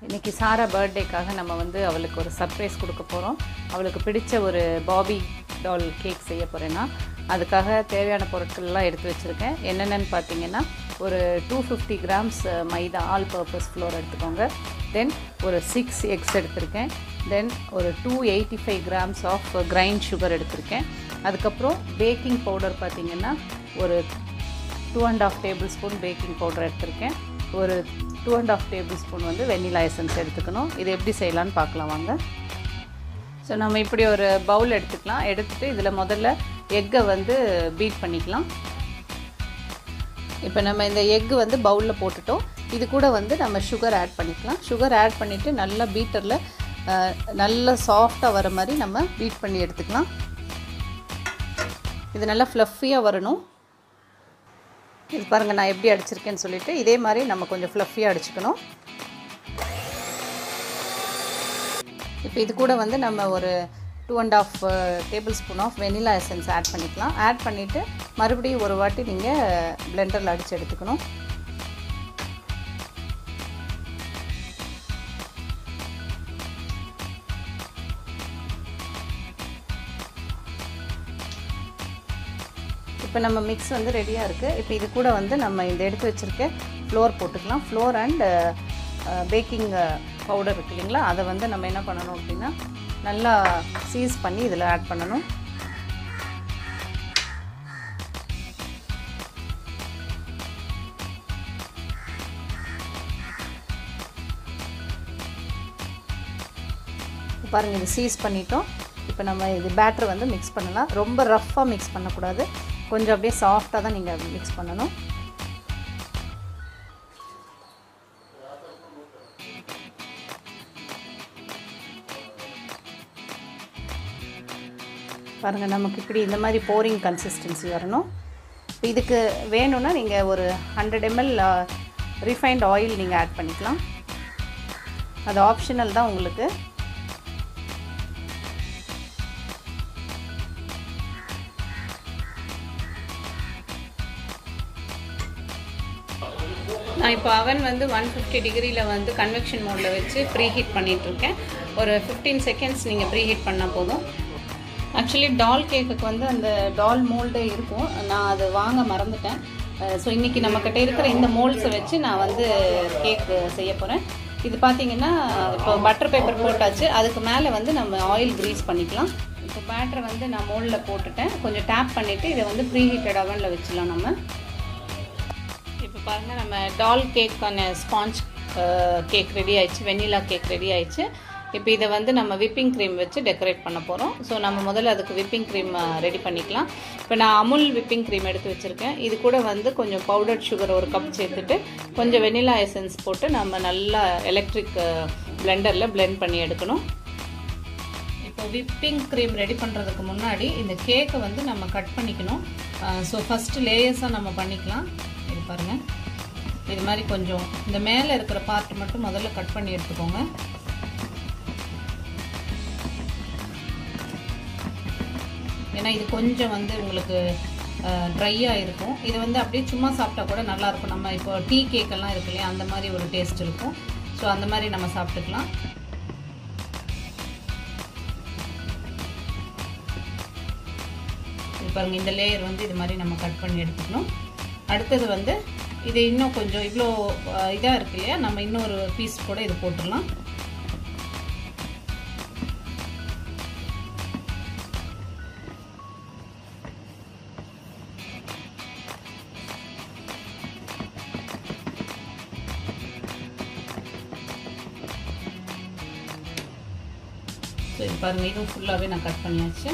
இன்றைக்கி சாரா பர்த்டேக்காக நம்ம வந்து அவளுக்கு ஒரு சர்ப்ரைஸ் கொடுக்க போகிறோம் அவளுக்கு பிடிச்ச ஒரு பாபி டால் கேக் செய்ய போகிறேன்னா அதுக்காக தேவையான பொருட்கள்லாம் எடுத்து வச்சுருக்கேன் என்னென்னு பார்த்தீங்கன்னா ஒரு two fifty grams maida all purpose flour எடுத்துக்கோங்க தென் ஒரு சிக்ஸ் எக்ஸ் எடுத்திருக்கேன் தென் ஒரு two eighty five grams of grind sugar எடுத்திருக்கேன் அதுக்கப்புறம் பேக்கிங் பவுடர் பார்த்தீங்கன்னா ஒரு two and half table spoon baking powder எடுத்திருக்கேன் ஒரு two and half table spoon வந்து வெண்ணிலா எசன்ஸ் எடுத்துக்கணும் இது எப்படி செய்யலான்னு பார்க்கலாம் வாங்க ஸோ நம்ம இப்படி ஒரு பவுல் எடுத்துக்கலாம் எடுத்துகிட்டு இதில் முதல்ல எக்கை வந்து பீட் பண்ணிக்கலாம் இப்போ நம்ம இந்த எக்கு வந்து பவுலில் போட்டுட்டோம் இது கூட வந்து நம்ம சுகர் ஆட் பண்ணிக்கலாம் சுகர் ஆட் பண்ணிவிட்டு நல்லா பீட்டரில் நல்லா சாஃப்டாக வர மாதிரி நம்ம பீட் பண்ணி எடுத்துக்கலாம் இது நல்லா ஃப்ளஃபியாக வரணும் இது பாருங்கள் நான் எப்படி அடிச்சிருக்கேன்னு சொல்லிவிட்டு இதே மாதிரி நம்ம கொஞ்சம் ஃப்ளஃபியாக அடிச்சுக்கணும் இப்போ இது கூட வந்து நம்ம ஒரு two and half table spoon of vanilla essence add பண்ணிக்கலாம் ஆட் பண்ணிவிட்டு மறுபடியும் ஒரு வாட்டி நீங்கள் பிளெண்டரில் அடித்து எடுத்துக்கணும் இப்போ நம்ம மிக்ஸ் வந்து ரெடியாக இருக்குது இப்போ இது கூட வந்து நம்ம இந்த எடுத்து வச்சுருக்க ஃப்ளோர் போட்டுக்கலாம் ஃப்ளோர் அண்ட் பேக்கிங் பவுடர் இருக்கு இல்லைங்களா அதை வந்து நம்ம என்ன பண்ணணும் அப்படின்னா நல்லா சீஸ் பண்ணி இதில் ஆட் பண்ணணும் பாருங்கள் இது சீஸ் பண்ணிட்டோம் இப்போ நம்ம இது பேட்டர் வந்து மிக்ஸ் பண்ணலாம் ரொம்ப ரஃப்பாக மிக்ஸ் பண்ணக்கூடாது கொஞ்சம் அப்படியே சாஃப்டாக தான் நீங்கள் மிக்ஸ் பண்ணணும் பாருங்கள் நமக்கு இப்படி இந்த மாதிரி போரிங் கன்சிஸ்டன்சி வரணும் இப்போ இதுக்கு வேணும்னா நீங்கள் ஒரு ஹண்ட்ரட் எம்எல் ரிஃபைண்ட் ஆயில் நீங்கள் ஆட் பண்ணிக்கலாம் அது ஆப்ஷனல் தான் உங்களுக்கு நான் இப்போ அவன் வந்து ஒன் ஃபிஃப்டி டிகிரியில் வந்து கன்வெக்ஷன் மோடில் வச்சு ப்ரீ ஹீட் பண்ணிகிட்ருக்கேன் ஒரு ஃபிஃப்டீன் செகண்ட்ஸ் நீங்கள் ப்ரீ ஹீட் பண்ணால் போதும் ஆக்சுவலி டால் கேக்குக்கு வந்து அந்த டால் மோல்டே இருக்கும் நான் அது வாங்க மறந்துட்டேன் ஸோ இன்றைக்கி நம்மக்கிட்ட இருக்கிற இந்த மோல்ட்ஸை வச்சு நான் வந்து கேக் செய்ய போகிறேன் இது பார்த்தீங்கன்னா இப்போ பட்டர் பேப்பர் போட்டாச்சு அதுக்கு மேலே வந்து நம்ம ஆயில் க்ரீஸ் பண்ணிக்கலாம் இப்போ பேட்டரை வந்து நான் மோல்டில் போட்டுட்டேன் கொஞ்சம் டேப் பண்ணிவிட்டு இதை வந்து ப்ரீ ஹீட்டட் அவனில் வச்சிடலாம் நம்ம இப்போ பாருங்கள் நம்ம டால் கேக்கான ஸ்பாஞ்ச் கேக் ரெடி ஆயிடுச்சு வெண்ணிலா கேக் ரெடி ஆயிடுச்சு இப்போ இதை வந்து நம்ம விப்பிங் க்ரீம் வச்சு டெக்கரேட் பண்ண போகிறோம் ஸோ நம்ம முதல்ல அதுக்கு விப்பிங் க்ரீம் ரெடி பண்ணிக்கலாம் இப்போ நான் அமுல் விப்பிங் க்ரீம் எடுத்து வச்சுருக்கேன் இது கூட வந்து கொஞ்சம் பவுடர் சுகர் ஒரு கப் சேர்த்துட்டு கொஞ்சம் வெனிலா எசன்ஸ் போட்டு நம்ம நல்லா எலக்ட்ரிக் பிளெண்டரில் பிளெண்ட் பண்ணி எடுக்கணும் இப்போ விப்பிங் க்ரீம் ரெடி பண்ணுறதுக்கு முன்னாடி இந்த கேக்கை வந்து நம்ம கட் பண்ணிக்கணும் ஸோ ஃபஸ்ட்டு லேயர்ஸாக நம்ம பண்ணிக்கலாம் இது பாருங்கள் இது மாதிரி கொஞ்சம் இந்த மேலே இருக்கிற பார்ட் மட்டும் முதல்ல கட் பண்ணி எடுத்துக்கோங்க ஏன்னா இது கொஞ்சம் வந்து உங்களுக்கு ட்ரையாக இருக்கும் இது வந்து அப்படியே சும்மா சாப்பிட்டா கூட நல்லாயிருக்கும் நம்ம இப்போ டீ கேக்கெல்லாம் இருக்கு இல்லையா அந்த மாதிரி ஒரு டேஸ்ட் இருக்கும் ஸோ அந்த மாதிரி நம்ம சாப்பிட்டுக்கலாம் இது பாருங்கள் இந்த லேயர் வந்து இது மாதிரி நம்ம கட் பண்ணி எடுத்துக்கணும் அடுத்தது வந்து இது இன்னும் கொஞ்சம் இவ்வளோ இதாக இருக்கு இல்லையா நம்ம இன்னொரு பீஸ் கூட இது போட்டுடலாம் ஸோ இது பாருங்கள் இதுவும் ஃபுல்லாகவே நான் கட் பண்ணியாச்சு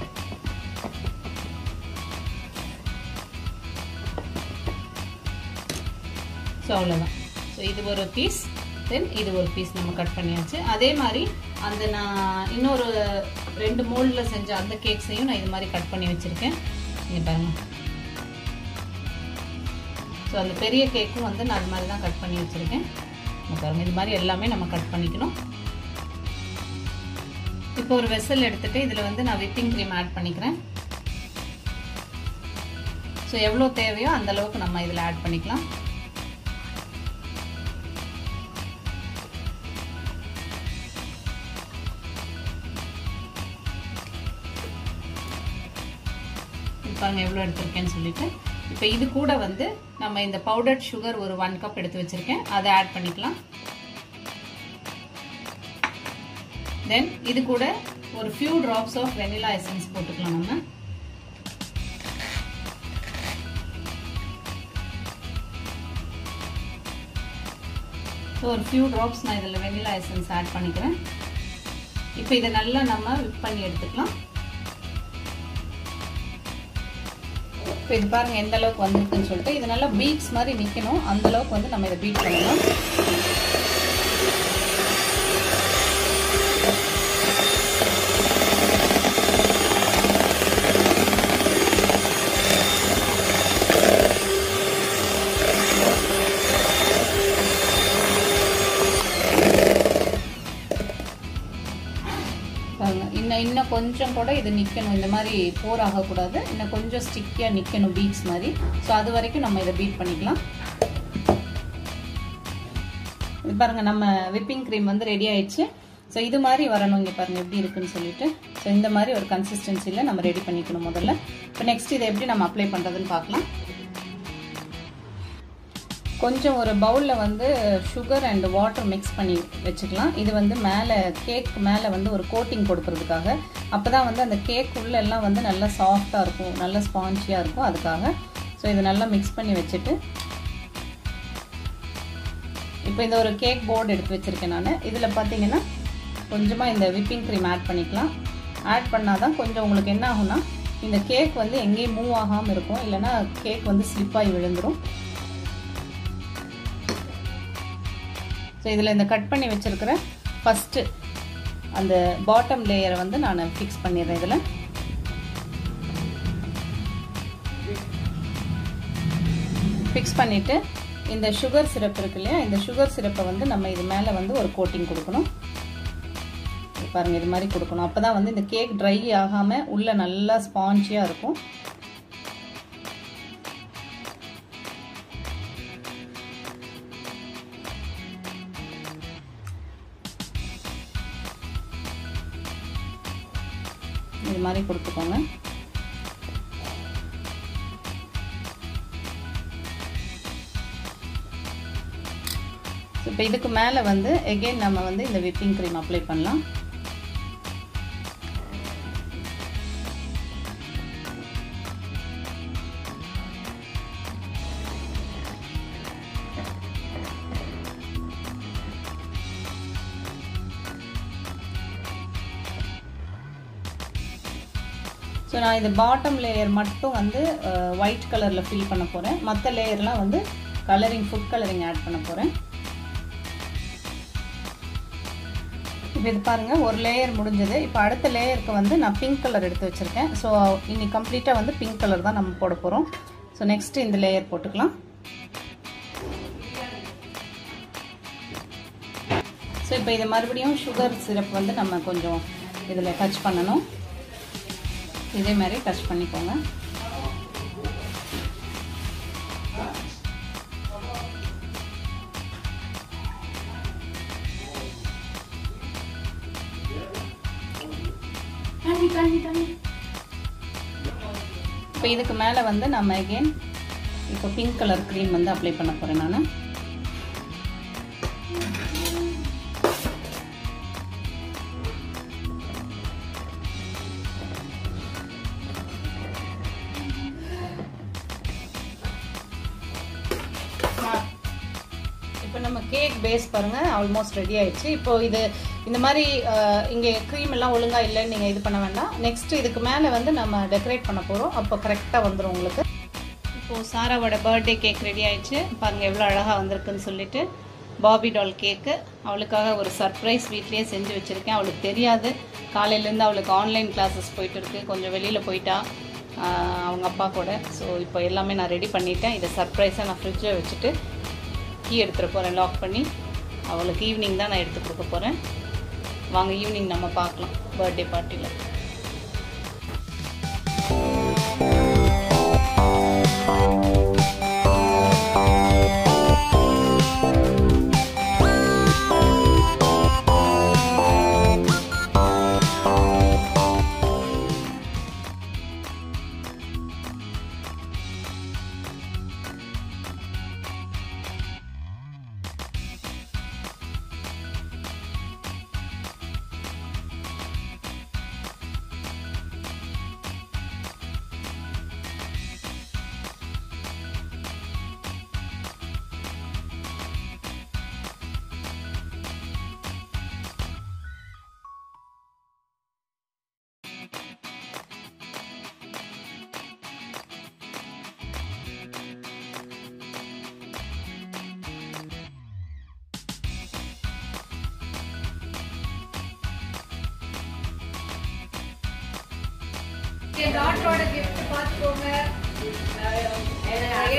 ஸோ அவ்வளோதான் ஸோ இது ஒரு பீஸ் தென் இது ஒரு பீஸ் நம்ம கட் பண்ணியாச்சு அதே மாதிரி அந்த நான் இன்னொரு ரெண்டு மோல்டில் செஞ்ச அந்த கேக்ஸையும் நான் இது மாதிரி கட் பண்ணி வச்சுருக்கேன் இங்கே பாருங்கள் ஸோ அந்த பெரிய கேக்கும் வந்து நான் அது மாதிரி தான் கட் பண்ணி வச்சுருக்கேன் இங்கே பாருங்கள் இது மாதிரி எல்லாமே நம்ம கட் பண்ணிக்கணும் இப்போ ஒரு வெசல் எடுத்துகிட்டு இதில் வந்து நான் விப்பிங் க்ரீம் ஆட் பண்ணிக்கிறேன் ஸோ எவ்வளோ தேவையோ அந்த அளவுக்கு நம்ம இதில் ஆட் பண்ணிக்கலாம் பாருங்க எவ்வளோ எடுத்திருக்கேன்னு சொல்லிட்டு இப்போ இது கூட வந்து நம்ம இந்த பவுடர்ட் சுகர் ஒரு ஒன் கப் எடுத்து வச்சிருக்கேன் அதை ஆட் பண்ணிக்கலாம் தென் இது கூட ஒரு few drops of vanilla essence போட்டுக்கலாம் நம்ம ஸோ ஒரு ஃபியூ ட்ராப்ஸ் நான் இதில் வெனிலா எசன்ஸ் ஆட் பண்ணிக்கிறேன் இப்போ இதை நல்லா நம்ம விப் பண்ணி எடுத்துக்கலாம் இப்போ இது பாருங்கள் எந்த அளவுக்கு வந்திருக்குன்னு சொல்லிட்டு இது நல்லா பீட்ஸ் மாதிரி நிற்கணும் அந்த அளவுக்கு வந்து நம்ம இதை பீட் பண்ணணும் பாருங்க இன்னும் இன்னும் கொஞ்சம் கூட இது நிற்கணும் இந்த மாதிரி போர் ஆகக்கூடாது இன்னும் கொஞ்சம் ஸ்டிக்கியாக நிற்கணும் பீட்ஸ் மாதிரி ஸோ அது வரைக்கும் நம்ம இதை பீட் பண்ணிக்கலாம் இது பாருங்க நம்ம விப்பிங் க்ரீம் வந்து ரெடி ஆயிடுச்சு ஸோ இது மாதிரி வரணும் இங்கே பாருங்க எப்படி இருக்குன்னு சொல்லிட்டு ஸோ இந்த மாதிரி ஒரு கன்சிஸ்டன்சியில் நம்ம ரெடி பண்ணிக்கணும் முதல்ல இப்போ நெக்ஸ்ட் இதை எப்படி நம்ம அப்ளை பண்ணுறதுன்னு பார்க்கலாம் கொஞ்சம் ஒரு பவுலில் வந்து சுகர் அண்ட் வாட்டர் மிக்ஸ் பண்ணி வச்சுக்கலாம் இது வந்து மேலே கேக் மேலே வந்து ஒரு கோட்டிங் கொடுக்கறதுக்காக அப்போ தான் வந்து அந்த கேக் உள்ள எல்லாம் வந்து நல்லா சாஃப்டாக இருக்கும் நல்லா ஸ்பான்ச்சியாக இருக்கும் அதுக்காக ஸோ இதை நல்லா மிக்ஸ் பண்ணி வச்சுட்டு இப்போ இந்த ஒரு கேக் போர்டு எடுத்து வச்சுருக்கேன் நான் இதில் பார்த்தீங்கன்னா கொஞ்சமாக இந்த விப்பிங் க்ரீம் ஆட் பண்ணிக்கலாம் ஆட் பண்ணால் தான் கொஞ்சம் உங்களுக்கு என்ன ஆகும்னா இந்த கேக் வந்து எங்கேயும் மூவ் ஆகாமல் இருக்கும் இல்லைன்னா கேக் வந்து ஸ்லிப்பாகி விழுந்துடும் ஸோ இதில் இந்த கட் பண்ணி வச்சுருக்கிற ஃபஸ்ட்டு அந்த பாட்டம் லேயரை வந்து நான் ஃபிக்ஸ் பண்ணிடுறேன் இதில் ஃபிக்ஸ் பண்ணிவிட்டு இந்த சுகர் சிரப் இருக்கு இல்லையா இந்த சுகர் சிரப்பை வந்து நம்ம இது மேலே வந்து ஒரு கோட்டிங் கொடுக்கணும் பாருங்கள் இது மாதிரி கொடுக்கணும் அப்போ தான் வந்து இந்த கேக் ட்ரை ஆகாமல் உள்ளே நல்லா ஸ்பான்ச்சியாக இருக்கும் இது மாதிரி கொடுத்துக்கோங்க இப்போ இதுக்கு மேலே வந்து எகெயின் நம்ம வந்து இந்த விப்பிங் க்ரீம் அப்ளை பண்ணலாம் ஸோ நான் இது பாட்டம் லேயர் மட்டும் வந்து ஒயிட் கலரில் ஃபில் பண்ண போகிறேன் மற்ற லேயர்லாம் வந்து கலரிங் ஃபுட் கலரிங் ஆட் பண்ண போகிறேன் இப்போ இது பாருங்கள் ஒரு லேயர் முடிஞ்சது இப்போ அடுத்த லேயருக்கு வந்து நான் பிங்க் கலர் எடுத்து வச்சுருக்கேன் ஸோ இன்னி கம்ப்ளீட்டாக வந்து பிங்க் கலர் தான் நம்ம போட போகிறோம் ஸோ நெக்ஸ்ட்டு இந்த லேயர் போட்டுக்கலாம் ஸோ இப்போ இது மறுபடியும் சுகர் சிரப் வந்து நம்ம கொஞ்சம் இதில் டச் பண்ணணும் இதே மாதிரி டச் பண்ணிக்கோங்க இப்போ இதுக்கு மேலே வந்து நம்ம அகெயின் இப்போ பிங்க் கலர் க்ரீம் வந்து அப்ளை பண்ண போகிறேன் நான் இப்போ நம்ம கேக் பேஸ் பாருங்கள் ஆல்மோஸ்ட் ரெடி ஆயிடுச்சு இப்போ இது இந்த மாதிரி இங்கே க்ரீம் எல்லாம் ஒழுங்காக இல்லைன்னு நீங்கள் இது பண்ண வேண்டாம் நெக்ஸ்ட் இதுக்கு மேலே வந்து நம்ம டெக்கரேட் பண்ண போகிறோம் அப்போ கரெக்டாக வந்துடும் உங்களுக்கு இப்போது சாராவோட பர்த்டே கேக் ரெடி ஆயிடுச்சு பாருங்கள் எவ்வளோ அழகாக வந்திருக்குன்னு சொல்லிட்டு பாபி டால் கேக்கு அவளுக்காக ஒரு சர்ப்ரைஸ் வீட்லேயே செஞ்சு வச்சுருக்கேன் அவளுக்கு தெரியாது காலையிலேருந்து அவளுக்கு ஆன்லைன் கிளாஸஸ் போயிட்டு இருக்கு கொஞ்சம் வெளியில் போயிட்டா அவங்க அப்பா கூட ஸோ இப்போ எல்லாமே நான் ரெடி பண்ணிட்டேன் இதை சர்ப்ரைஸாக நான் ஃப்ரிட்ஜில் வச்சுட்டு கீ எடுத்துகிட்டு போகிறேன் லாக் பண்ணி அவளுக்கு ஈவினிங் தான் நான் எடுத்து கொடுக்க போகிறேன் வாங்க ஈவினிங் நம்ம பார்க்கலாம் பர்த்டே பார்ட்டியில் என் டாக்டரோட கிஃப்ட் பார்த்துக்கோங்க